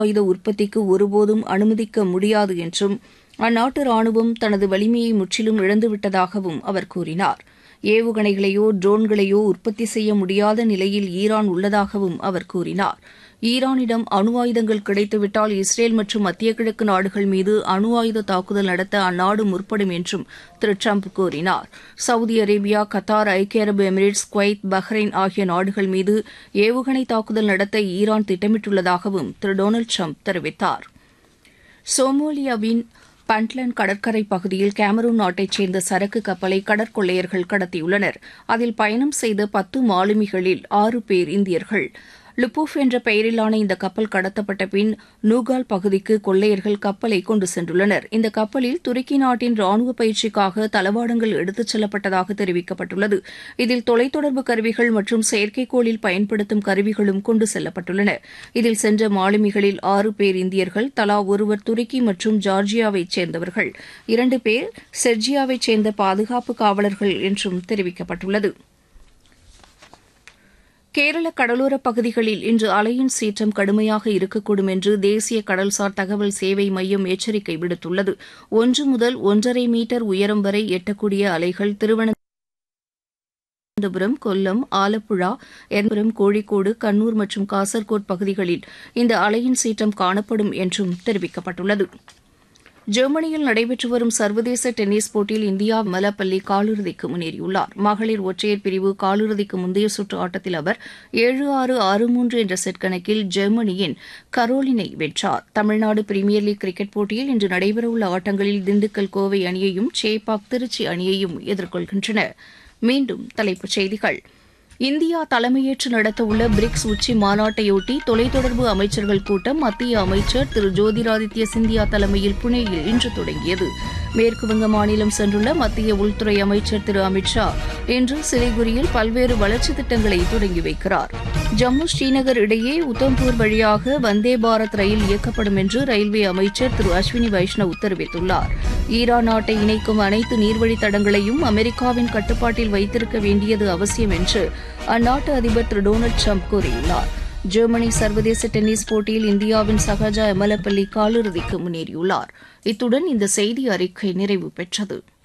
ஆயுத உற்பத்திக்கு ஒருபோதும் அனுமதிக்க முடியாது என்றும் அந்நாட்டு ராணுவம் தனது வலிமையை முற்றிலும் இழந்துவிட்டதாகவும் அவர் கூறினார் ஏவுகணைகளையோ ட்ரோன்களையோ உற்பத்தி செய்ய முடியாத நிலையில் ஈரான் உள்ளதாகவும் அவர் கூறினார் ஈரானிடம் அணு ஆயுதங்கள் கிடைத்துவிட்டால் இஸ்ரேல் மற்றும் மத்திய கிழக்கு நாடுகள் மீது அணு ஆயுத தாக்குதல் நடத்த அந்நாடு முற்படும் என்றும் திரு ட்ரம்ப் கூறினார் சவுதி அரேபியா கத்தார் ஐக்கிய அரபு எமிரேட்ஸ் குவைத் பஹ்ரைன் ஆகிய நாடுகள் மீது ஏவுகணை தாக்குதல் நடத்த ஈரான் திட்டமிட்டுள்ளதாகவும் திரு டொனால்டு ட்ரம்ப் தெரிவித்தார் சோமாலியாவின் பண்ட்லன் கடற்கரை பகுதியில் கேமரூன் நாட்டைச் சேர்ந்த சரக்கு கப்பலை கடற்கொள்ளையர்கள் கடத்தியுள்ளனர் அதில் பயணம் செய்த பத்து மாலுமிகளில் ஆறு பேர் இந்தியர்கள் லுபூஃப் என்ற பெயரிலான இந்த கப்பல் கடத்தப்பட்ட பின் நூகால் பகுதிக்கு கொள்ளையர்கள் கப்பலை கொண்டு சென்றுள்ளனர் இந்த கப்பலில் துருக்கி நாட்டின் ராணுவ பயிற்சிக்காக தளவாடங்கள் எடுத்துச் செல்லப்பட்டதாக தெரிவிக்கப்பட்டுள்ளது இதில் தொலைத்தொடர்பு கருவிகள் மற்றும் செயற்கைக்கோளில் பயன்படுத்தும் கருவிகளும் கொண்டு செல்லப்பட்டுள்ளன இதில் சென்ற மாலுமிகளில் ஆறு பேர் இந்தியர்கள் தலா ஒருவர் துருக்கி மற்றும் ஜார்ஜியாவைச் சேர்ந்தவர்கள் இரண்டு பேர் செர்ஜியாவைச் சேர்ந்த பாதுகாப்பு காவலர்கள் என்றும் தெரிவிக்கப்பட்டுள்ளது கேரள கடலோரப் பகுதிகளில் இன்று அலையின் சீற்றம் கடுமையாக இருக்கக்கூடும் என்று தேசிய கடல்சார் தகவல் சேவை மையம் எச்சரிக்கை விடுத்துள்ளது ஒன்று முதல் ஒன்றரை மீட்டர் உயரம் வரை எட்டக்கூடிய அலைகள் திருவனந்தபுரம் கொல்லம் ஆலப்புழா எர்ணபுரம் கோழிக்கோடு கண்ணூர் மற்றும் காசர்கோட் பகுதிகளில் இந்த அலையின் சீற்றம் காணப்படும் என்றும் தெரிவிக்கப்பட்டுள்ளது ஜெர்மனியில் நடைபெற்று வரும் சர்வதேச டென்னிஸ் போட்டியில் இந்தியா மலப்பள்ளி காலிறுதிக்கு முன்னேறியுள்ளார் மகளிர் ஒற்றையர் பிரிவு காலிறுதிக்கு முந்தைய சுற்று ஆட்டத்தில் அவர் ஏழு ஆறு ஆறு மூன்று என்ற செட் கணக்கில் ஜெர்மனியின் கரோலினை வென்றார் தமிழ்நாடு பிரீமியர் லீக் கிரிக்கெட் போட்டியில் இன்று நடைபெறவுள்ள ஆட்டங்களில் திண்டுக்கல் கோவை அணியையும் சேப்பாக் திருச்சி அணியையும் எதிர்கொள்கின்றன மீண்டும் தலைப்புச் செய்திகள் இந்தியா தலைமையேற்று நடத்தவுள்ள பிரிக்ஸ் உச்சி மாநாட்டையொட்டி தொலைத்தொடர்பு அமைச்சர்கள் கூட்டம் மத்திய அமைச்சர் திரு ஜோதிராதித்ய சிந்தியா தலைமையில் புனேயில் இன்று தொடங்கியது மேற்குவங்க மாநிலம் சென்றுள்ள மத்திய உள்துறை அமைச்சர் திரு அமித் ஷா இன்று சிலிகுரியில் பல்வேறு வளர்ச்சித் திட்டங்களை தொடங்கி வைக்கிறார் ஜம்மு ஸ்ரீநகர் இடையே உத்தம்பூர் வழியாக வந்தே பாரத் ரயில் இயக்கப்படும் என்று ரயில்வே அமைச்சர் திரு அஸ்வினி வைஷ்ணவ் தெரிவித்துள்ளார் ஈரான் நாட்டை இணைக்கும் அனைத்து நீர்வழித் தடங்களையும் அமெரிக்காவின் கட்டுப்பாட்டில் வைத்திருக்க வேண்டியது அவசியம் என்று அந்நாட்டு அதிபர் திரு டொனால்டு ட்ரம்ப் கூறியுள்ளார் ஜெர்மனி சர்வதேச டென்னிஸ் போட்டியில் இந்தியாவின் சகஜா எமலப்பள்ளி காலிறுதிக்கு முன்னேறியுள்ளார் இத்துடன் இந்த செய்தி அறிக்கை நிறைவு பெற்றது